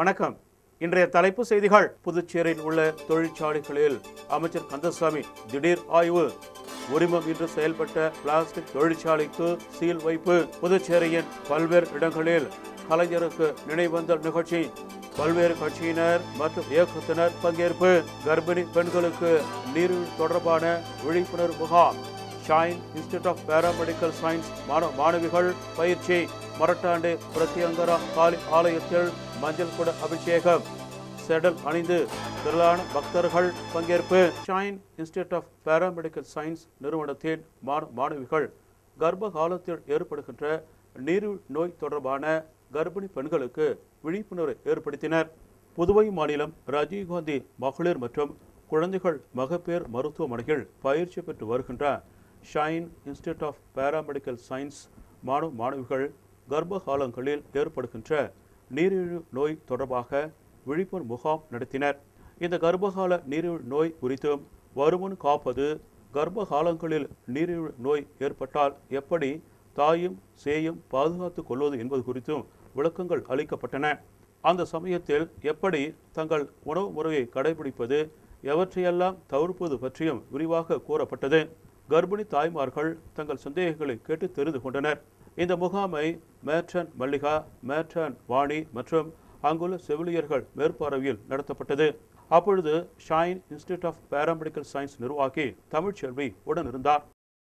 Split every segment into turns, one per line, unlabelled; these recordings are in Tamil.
வணக்கம் இன்றைய தலைப்பு செய்திகள் புதுச்சேரியில் உள்ள தொழிற்சாலைகளில் அமைச்சர் கந்தசாமி திடீர் ஆய்வு உரிமம் இன்று செயல்பட்ட பிளாஸ்டிக் தொழிற்சாலைக்கு சீல் வைப்பு புதுச்சேரியின் பல்வேறு இடங்களில் கலைஞருக்கு நினைவந்தல் நிகழ்ச்சி பல்வேறு கட்சியினர் மற்றும் இயக்கத்தினர் பங்கேற்பு கர்ப்பிணி பெண்களுக்கு நீரிழிவு தொடர்பான விழிப்புணர்வு முகாம் Shine institute of paramedical science மாணவ மாணவிகள் பயிற்சி மரட்டாண்டு பிரத்யங்கரா காளி ஆலயத்தில் மஞ்சள் குட அபிஷேகம் செடல் அணிந்து திரளான பக்தர்கள் பங்கேற்பு Shine institute of paramedical science நிறுவனத்தின் மாணவ மாணவிகள் கர்ப்ப காலத்தில் ஏற்படுகின்ற நீரிழிவு நோய் தொடர்பான கர்ப்பிணி பெண்களுக்கு விழிப்புணர்வை ஏற்படுத்தினர் புதுவை மாநிலம் ராஜீவ்காந்தி மகளிர் மற்றும் குழந்தைகள் மகப்பேறு மருத்துவமனையில் பயிற்சி பெற்று வருகின்ற Shine institute of paramedical science மாணவ மாணவிகள் கர்ப்ப காலங்களில் ஏற்படுகின்ற நீரிழிவு நோய் தொடர்பாக விழிப்புணர்வு முகாம் நடத்தினர் இந்த கர்ப்பகால நீரிழிவு நோய் குறித்தும் வருமுன் காப்பது கர்ப்ப காலங்களில் நீரிழிவு நோய் ஏற்பட்டால் எப்படி தாயும் சேயும் பாதுகாத்துக் கொள்வது என்பது குறித்தும் விளக்கங்கள் அளிக்கப்பட்டன அந்த சமயத்தில் எப்படி தங்கள் உணவு முறையை கடைபிடிப்பது எவற்றையெல்லாம் தவிர்ப்பது பற்றியும் விரிவாக கூறப்பட்டது கர்ப்பிணி தாய்மார்கள் தங்கள் சந்தேகங்களை கேட்டு தெரிந்து கொண்டனர் இந்த முகாமை மேட்ரன் மல்லிகா மேட்ரன் வாணி மற்றும் அங்குள்ள செவிலியர்கள் மேற்பார்வையில் நடத்தப்பட்டது அப்பொழுது Shine institute of paramedical science நிர்வாகி தமிழ்ச்செல்வி உடன் இருந்தார்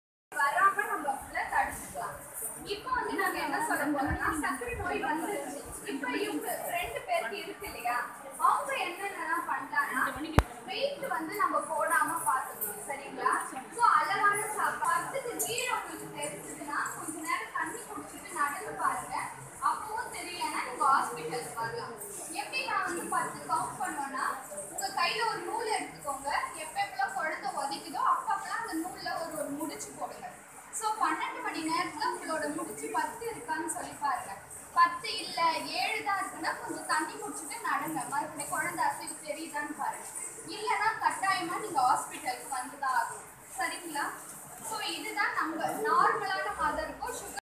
வராம நம்ம full ஆ தடுத்துக்கலாம். இப்போ வந்து நாங்க என்ன சொல்ல போறோம்னா, சர்க்கரை நோய் வந்துருச்சு. இப்போ இவங்க ரெண்டு பேருக்கு இருக்கு இல்லையா? அவங்க என்னென்னலாம் பண்ணலாம்னா, weight வந்து நம்ம போடாம பார்த்துக்கணும், சரிங்களா? So, அளவான சாப்பாடு. பத்துக்கு கீழே உங்களுக்கு தெரிஞ்சதுன்னா, கொஞ்ச நேரம் தண்ணி குடிச்சிட்டு நடந்து பாருங்க. அப்பவும் தெரியலன்னா நீங்க hospitals வரலாம். எப்படி நான் வந்து பத்து count பண்ணோம்னா, உங்க கையில ஒரு நூல் எடுத்துக்கோங்க எப்ப எப்பெல்லாம் குழந்தை உதைக்குதோ அப்பப்பெல்லாம் அந்த நூல்ல ஒரு ஒரு முடிச்சு போடுங்க ஸோ பன்னெண்டு மணி நேரத்துல உங்களோட முடிச்சு பத்து இருக்கான்னு சொல்லி பாருங்க பத்து இல்ல ஏழு தான் இருக்குன்னா கொஞ்சம் தண்ணி குடிச்சிட்டு நடங்க மறுபடியும் குழந்தை அசைவு தெரியுதான்னு பாருங்க இல்லைன்னா கட்டாயமா நீங்க ஹாஸ்பிட்டலுக்கு வந்துதான் ஆகும் சரிங்களா ஸோ இதுதான் நம்ம நார்மலான மதருக்கும் சுகர்